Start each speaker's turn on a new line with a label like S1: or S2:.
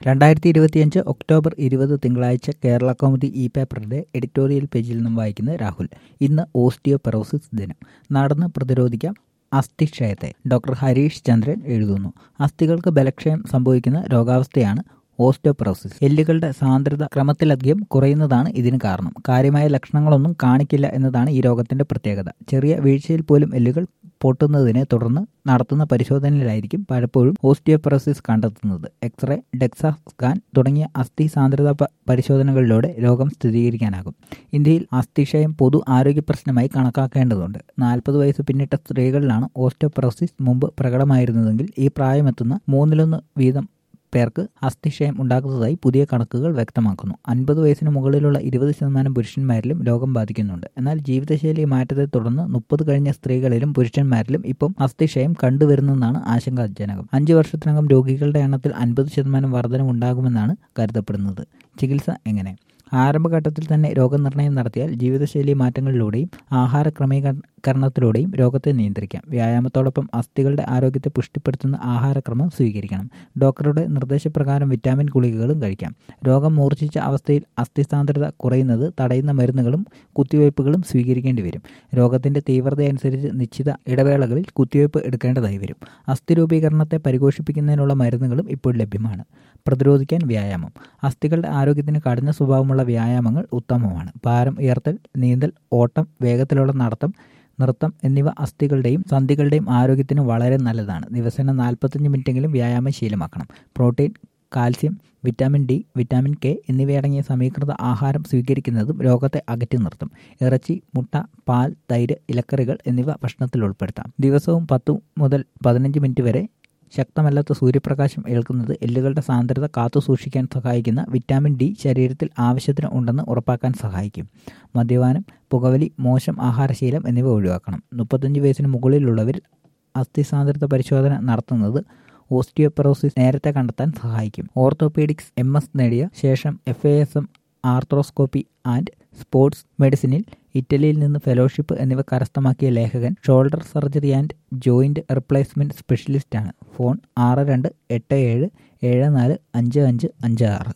S1: രണ്ടായിരത്തി ഇരുപത്തിയഞ്ച് ഒക്ടോബർ ഇരുപത് തിങ്കളാഴ്ച കേരള കൗമുദി ഇ പേപ്പറിന്റെ എഡിറ്റോറിയൽ പേജിൽ നിന്നും വായിക്കുന്നത് രാഹുൽ ഇന്ന് ഓസ്റ്റിയോപെറോസിസ് ദിനം നടന്ന് പ്രതിരോധിക്കാം അസ്ഥിക്ഷയത്തെ ഡോക്ടർ ഹരീഷ് ചന്ദ്രൻ എഴുതുന്നു അസ്ഥികൾക്ക് ബലക്ഷയം സംഭവിക്കുന്ന രോഗാവസ്ഥയാണ് ഓസ്റ്റിയോപെറോസിസ് എല്ലുകളുടെ സാന്ദ്രത ക്രമത്തിലധികം കുറയുന്നതാണ് ഇതിന് കാരണം കാര്യമായ ലക്ഷണങ്ങളൊന്നും കാണിക്കില്ല എന്നതാണ് ഈ രോഗത്തിന്റെ പ്രത്യേകത ചെറിയ വീഴ്ചയിൽ പോലും എല്ലുകൾ പൊട്ടുന്നതിനെ തുടർന്ന് നടത്തുന്ന പരിശോധനയിലായിരിക്കും പലപ്പോഴും ഓസ്റ്റിയോപെറോസിസ് കണ്ടെത്തുന്നത് എക്സ്റേ ഡെക്സ സ്കാൻ തുടങ്ങിയ അസ്ഥി സാന്ദ്രത പരിശോധനകളിലൂടെ രോഗം സ്ഥിരീകരിക്കാനാകും ഇന്ത്യയിൽ അസ്ഥിക്ഷയം പൊതു ആരോഗ്യ പ്രശ്നമായി കണക്കാക്കേണ്ടതുണ്ട് നാൽപ്പത് വയസ്സ് പിന്നിട്ട സ്ത്രീകളിലാണ് ഓസ്റ്റിയോപെറോസിസ് മുമ്പ് പ്രകടമായിരുന്നതെങ്കിൽ ഈ പ്രായമെത്തുന്ന മൂന്നിലൊന്ന് വീതം പേർക്ക് അസ്ഥിക്ഷയം ഉണ്ടാക്കുന്നതായി പുതിയ കണക്കുകൾ വ്യക്തമാക്കുന്നു അൻപത് വയസ്സിന് മുകളിലുള്ള ഇരുപത് ശതമാനം പുരുഷന്മാരിലും രോഗം ബാധിക്കുന്നുണ്ട് എന്നാൽ ജീവിതശൈലി മാറ്റത്തെ തുടർന്ന് മുപ്പത് കഴിഞ്ഞ സ്ത്രീകളിലും പുരുഷന്മാരിലും ഇപ്പം അസ്ഥിക്ഷയം കണ്ടുവരുന്നെന്നാണ് ആശങ്കാജനകം അഞ്ച് വർഷത്തിനകം രോഗികളുടെ എണ്ണത്തിൽ അൻപത് ശതമാനം വർധനമുണ്ടാകുമെന്നാണ് കരുതപ്പെടുന്നത് ചികിത്സ എങ്ങനെ ആരംഭഘട്ടത്തിൽ തന്നെ രോഗനിർണയം നടത്തിയാൽ ജീവിതശൈലി മാറ്റങ്ങളിലൂടെയും ആഹാര ക്രമീകരണത്തിലൂടെയും രോഗത്തെ നിയന്ത്രിക്കാം വ്യായാമത്തോടൊപ്പം അസ്ഥികളുടെ ആരോഗ്യത്തെ പുഷ്ടിപ്പെടുത്തുന്ന ആഹാരക്രമം സ്വീകരിക്കണം ഡോക്ടറുടെ നിർദ്ദേശപ്രകാരം വിറ്റാമിൻ ഗുളികകളും കഴിക്കാം രോഗം മൂർച്ഛിച്ച അവസ്ഥയിൽ അസ്ഥിസാന്ദ്രത കുറയുന്നത് തടയുന്ന മരുന്നുകളും കുത്തിവയ്പ്പുകളും സ്വീകരിക്കേണ്ടി വരും രോഗത്തിന്റെ തീവ്രതയനുസരിച്ച് നിശ്ചിത ഇടവേളകളിൽ കുത്തിവയ്പ് എടുക്കേണ്ടതായി വരും അസ്ഥി രൂപീകരണത്തെ പരിപോഷിപ്പിക്കുന്നതിനുള്ള മരുന്നുകളും ഇപ്പോൾ ലഭ്യമാണ് പ്രതിരോധിക്കാൻ വ്യായാമം അസ്ഥികളുടെ ആരോഗ്യത്തിന് കഠിന സ്വഭാവമുള്ള വ്യായാമങ്ങൾ ഉത്തമമാണ് ഭാരം ഉയർത്തൽ നീന്തൽ ഓട്ടം വേഗത്തിലുള്ള നടത്തം നൃത്തം എന്നിവ അസ്ഥികളുടെയും സന്ധികളുടെയും ആരോഗ്യത്തിന് വളരെ നല്ലതാണ് ദിവസേന നാൽപ്പത്തഞ്ച് മിനിറ്റെങ്കിലും വ്യായാമം ശീലമാക്കണം protein calcium vitamin D vitamin K എന്നിവയടങ്ങിയ സമീകൃത ആഹാരം സ്വീകരിക്കുന്നതും രോഗത്തെ അകറ്റി നിർത്തും ഇറച്ചി മുട്ട പാൽ തൈര് ഇലക്കറികൾ എന്നിവ ഭക്ഷണത്തിൽ ഉൾപ്പെടുത്താം ദിവസവും പത്തു മുതൽ പതിനഞ്ച് മിനിറ്റ് വരെ ശക്തമല്ലാത്ത സൂര്യപ്രകാശം ഏൽക്കുന്നത് എല്ലുകളുടെ സാന്ദ്രത കാത്തു സൂക്ഷിക്കാൻ സഹായിക്കുന്ന വിറ്റാമിൻ ഡി ശരീരത്തിൽ ആവശ്യത്തിന് ഉണ്ടെന്ന് ഉറപ്പാക്കാൻ സഹായിക്കും മദ്യപാനം പുകവലി മോശം ആഹാരശീലം എന്നിവ ഒഴിവാക്കണം മുപ്പത്തഞ്ച് വയസ്സിന് മുകളിലുള്ളവരിൽ അസ്ഥി സാന്ദ്രത പരിശോധന നടത്തുന്നത് ഓസ്റ്റിയോപെറോസിസ് നേരത്തെ കണ്ടെത്താൻ സഹായിക്കും ഓർത്തോപീഡിക്സ് എം എസ് നേടിയ ശേഷം F A S M arthroscopy and sports മെഡിസിനിൽ ഇറ്റലിയിൽ നിന്ന് ഫെലോഷിപ്പ് എന്നിവ കരസ്ഥമാക്കിയ ലേഖകൻ shoulder surgery and joint replacement സ്പെഷ്യലിസ്റ്റാണ് ഫോൺ ആറ് രണ്ട് എട്ട് ഏഴ് ഏഴ് നാല് അഞ്ച് അഞ്ച് അഞ്ച് ആറ്